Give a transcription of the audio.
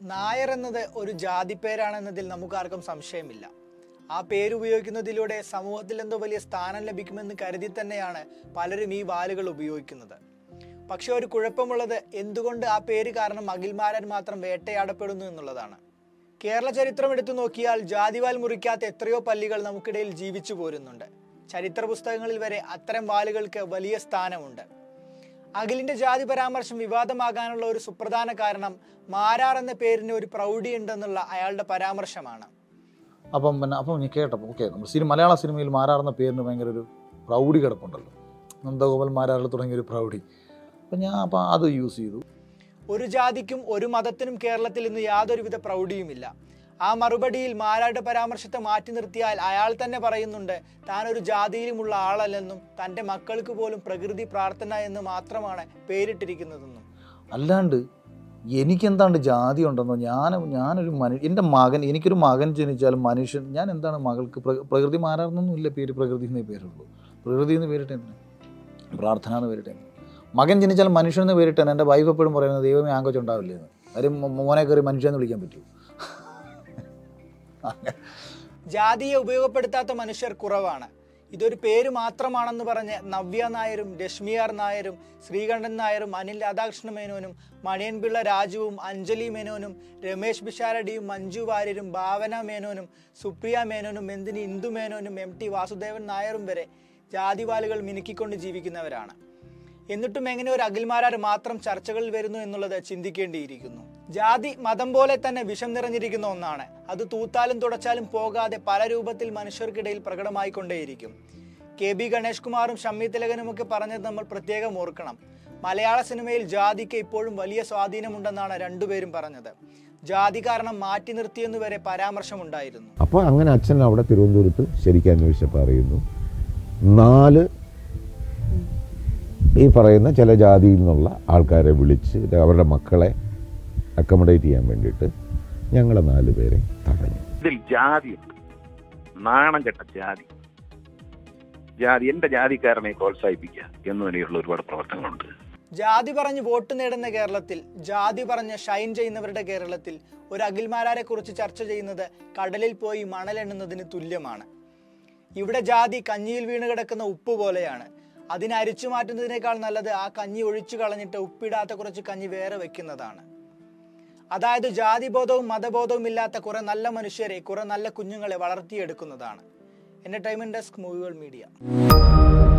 നായർ എന്നത് ഒരു ജാതി പേരാണെന്നതിൽ നമുക്കാർക്കും സംശയമില്ല ആ പേര് ഉപയോഗിക്കുന്നതിലൂടെ സമൂഹത്തിൽ എന്തോ വലിയ സ്ഥാനം ലഭിക്കുമെന്ന് കരുതി തന്നെയാണ് പലരും ഈ വാലുകൾ ഉപയോഗിക്കുന്നത് പക്ഷെ ഒരു കുഴപ്പമുള്ളത് എന്തുകൊണ്ട് ആ പേര് കാരണം അഖിൽമാരൻ മാത്രം വേട്ടയാടപ്പെടുന്നു എന്നുള്ളതാണ് കേരള ചരിത്രം എടുത്തു നോക്കിയാൽ ജാതിവാൽ മുറിക്കാത്ത എത്രയോ പല്ലികൾ നമുക്കിടയിൽ ജീവിച്ചു പോരുന്നുണ്ട് ചരിത്ര പുസ്തകങ്ങളിൽ വരെ അത്തരം വാലുകൾക്ക് വലിയ സ്ഥാനമുണ്ട് അഖിലിന്റെ ജാതി പരാമർശം വിവാദമാകാനുള്ള ഒരു സുപ്രധാന കാരണം മാരാർ എന്ന പേരിന് ഒരു പ്രൗഢി ഉണ്ടെന്നുള്ള അയാളുടെ പരാമർശമാണ് അപ്പം പിന്നെ അപ്പം ഞാൻ കേട്ടപ്പോൾ ഓക്കെ നമ്മൾ സിനിമ മലയാള സിനിമയിൽ മാരാറുന്ന പേരിന് ഭയങ്കര ഒരു പ്രൗഢി കിടപ്പുണ്ടല്ലോ നന്ദഗോപാൽ മാരാറിൽ തുടങ്ങിയ ഒരു പ്രൗഢി അപ്പം ഞാൻ അപ്പം അത് യൂസ് ചെയ്തു ഒരു ജാതിക്കും ഒരു മതത്തിനും കേരളത്തിൽ ഇന്ന് യാതൊരുവിധ പ്രൗഢിയുമില്ല ആ മറുപടിയിൽ മാരാരുടെ പരാമർശത്തെ മാറ്റി നിർത്തിയാൽ അയാൾ തന്നെ പറയുന്നുണ്ട് താൻ ഒരു ജാതിയിലുമുള്ള ആളല്ലെന്നും തൻ്റെ മക്കൾക്ക് പോലും പ്രകൃതി പ്രാർത്ഥന എന്ന് മാത്രമാണ് പേരിട്ടിരിക്കുന്നതെന്നും അല്ലാണ്ട് എനിക്കെന്താണ്ട് ജാതി ഉണ്ടെന്നോ ഞാൻ ഞാനൊരു മനു എൻ്റെ മകൻ എനിക്കൊരു മകൻ ജനിച്ചാലും മനുഷ്യൻ ഞാൻ എന്താണ് മകൾക്ക് പ്ര- പ്രകൃതി മാറാറൊന്നും ഇല്ല പേര് പ്രകൃതി എന്നേ പേരുള്ളൂ പ്രകൃതി എന്ന് പേരിട്ട് എന്തിനാ പ്രാർത്ഥന എന്ന് പേരിട്ട് എന്തിനാ മകൻ ജനിച്ചാൽ മനുഷ്യൻ എന്ന് പേരിട്ടാണ് എൻ്റെ വൈഫ് എപ്പോഴും പറയുന്നത് ദൈവമേ ആങ്കൊച്ചുണ്ടാവില്ലേ എന്ന് കാര്യം മോ- മോനെ കയറി മനുഷ്യൻ എന്ന് വിളിക്കാൻ പറ്റുമോ ജാതിയെ ഉപയോഗപ്പെടുത്താത്ത മനുഷ്യർ കുറവാണ് ഇതൊരു പേര് മാത്രമാണെന്ന് പറഞ്ഞ് നവ്യ നായരും രശ്മിയാർ നായരും ശ്രീകണ്ഠൻ നായരും അനിൽ രാധാകൃഷ്ണ മേനോനും മണിയൻപിള്ള രാജുവും അഞ്ജലി മേനോനും രമേശ് ബിഷാരടിയും മഞ്ജു വാര്യരും ഭാവന മേനോനും സുപ്രിയ മേനോനും എന്തിന് ഇന്ദു മേനോനും എം ടി വാസുദേവൻ നായരും വരെ ജാതിവാലുകൾ മിനുക്കിക്കൊണ്ട് ജീവിക്കുന്നവരാണ് എന്നിട്ടും എങ്ങനെ ഒരു അഖിൽമാരാർ മാത്രം ചർച്ചകളിൽ വരുന്നു എന്നുള്ളത് ചിന്തിക്കേണ്ടിയിരിക്കുന്നു ജാതി മതം പോലെ തന്നെ വിഷം നിറഞ്ഞിരിക്കുന്ന ഒന്നാണ് അത് തൂത്താലും തുടച്ചാലും പോകാതെ പല രൂപത്തിൽ മനുഷ്യർക്കിടയിൽ പ്രകടമായിക്കൊണ്ടേയിരിക്കും കെ ബി ഗണേഷ് കുമാറും ഷമ്മി തിലകനും ഒക്കെ പറഞ്ഞത് നമ്മൾ പ്രത്യേകം ഓർക്കണം മലയാള സിനിമയിൽ ജാതിക്ക് ഇപ്പോഴും വലിയ സ്വാധീനമുണ്ടെന്നാണ് രണ്ടുപേരും പറഞ്ഞത് ജാതി കാരണം മാറ്റി നിർത്തിയെന്ന് വരെ പരാമർശമുണ്ടായിരുന്നു അപ്പോൾ അങ്ങനെ അച്ഛൻ അവിടെ തിരുവനന്തപുരത്ത് ശരിക്കും അന്വേഷിച്ചപ്പോൾ അറിയുന്നു നാല് ഈ പറയുന്ന ചില ജാതിയിൽ നിന്നുള്ള ആൾക്കാരെ വിളിച്ച് അവരുടെ മക്കളെ അക്കോമഡേറ്റ് ചെയ്യാൻ വേണ്ടിയിട്ട് ഞങ്ങളെ നാല് പേരെ തടഞ്ഞു ഇതിൽ ജാതിയുണ്ട് നാണം കെട്ട ജാതി ജാതി എന്റെ ജാതിക്കാരനെ പ്രോത്സാഹിപ്പിക്കുക എന്നുവരെയുള്ള ഒരുപാട് പ്രവർത്തനങ്ങളുണ്ട് ജാതി പറഞ്ഞ് വോട്ട് നേടുന്ന കേരളത്തിൽ ജാതി പറഞ്ഞ് ഷൈൻ ചെയ്യുന്നവരുടെ കേരളത്തിൽ ഒരു അഖിൽമാരാരെ കുറിച്ച് ചർച്ച ചെയ്യുന്നത് കടലിൽ പോയി മണലെണ്ണുന്നതിന് തുല്യമാണ് ഇവിടെ ജാതി കഞ്ഞിയിൽ വീണ് കിടക്കുന്ന ഉപ്പ് പോലെയാണ് അതിനെ അരിച്ചു മാറ്റുന്നതിനേക്കാൾ നല്ലത് ആ കഞ്ഞി ഒഴിച്ചു കളഞ്ഞിട്ട് ഉപ്പിടാത്ത കുറച്ച് കഞ്ഞി വേറെ വെക്കുന്നതാണ് അതായത് ജാതിബോധവും മതബോധവും ഇല്ലാത്ത കുറെ നല്ല മനുഷ്യരെ കുറെ നല്ല കുഞ്ഞുങ്ങളെ വളർത്തിയെടുക്കുന്നതാണ് എന്റർടൈൻമെന്റ് ഡെസ്ക് മൂവികൾ മീഡിയ